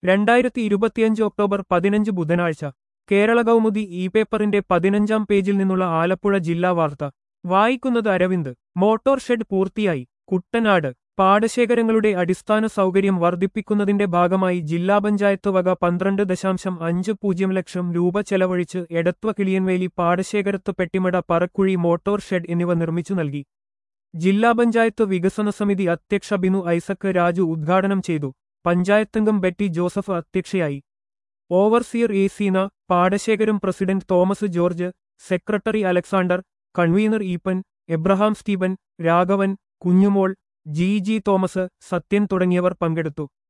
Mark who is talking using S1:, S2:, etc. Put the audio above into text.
S1: രണ്ടായിരത്തി ഇരുപത്തിയഞ്ച് ഒക്ടോബർ പതിനഞ്ച് ബുധനാഴ്ച കേരള കൗമുദി ഇ പേപ്പറിന്റെ പതിനഞ്ചാം പേജിൽ നിന്നുള്ള ആലപ്പുഴ ജില്ലാ വാർത്ത വായിക്കുന്നത് അരവിന്ദ് മോട്ടോർ ഷെഡ് പൂർത്തിയായി കുട്ടനാട് പാടശേഖരങ്ങളുടെ അടിസ്ഥാന സൗകര്യം വർദ്ധിപ്പിക്കുന്നതിന്റെ ഭാഗമായി ജില്ലാ പഞ്ചായത്ത് വക പന്ത്രണ്ട് ദശാംശം അഞ്ച് പൂജ്യം ലക്ഷം രൂപ ചെലവഴിച്ച് എടത്വ കിളിയൻവേലി പാടശേഖരത്ത് പെട്ടിമട പറക്കുഴി മോട്ടോർ ഷെഡ് എന്നിവ നിർമ്മിച്ചു നൽകി ജില്ലാ പഞ്ചായത്ത് വികസന സമിതി അധ്യക്ഷ ബിനു ഐസക് രാജു ഉദ്ഘാടനം ചെയ്തു പഞ്ചായത്തംഗം ബെറ്റി ജോസഫ് അധ്യക്ഷയായി ഓവർസിയർ എ സീന പാടശേഖരം president Thomas George secretary Alexander convener Eappen Abraham Steven Raghavan Kunjumol G G Thomas Sathyan തുടങ്ങിയവർ പങ്കെടുത്തു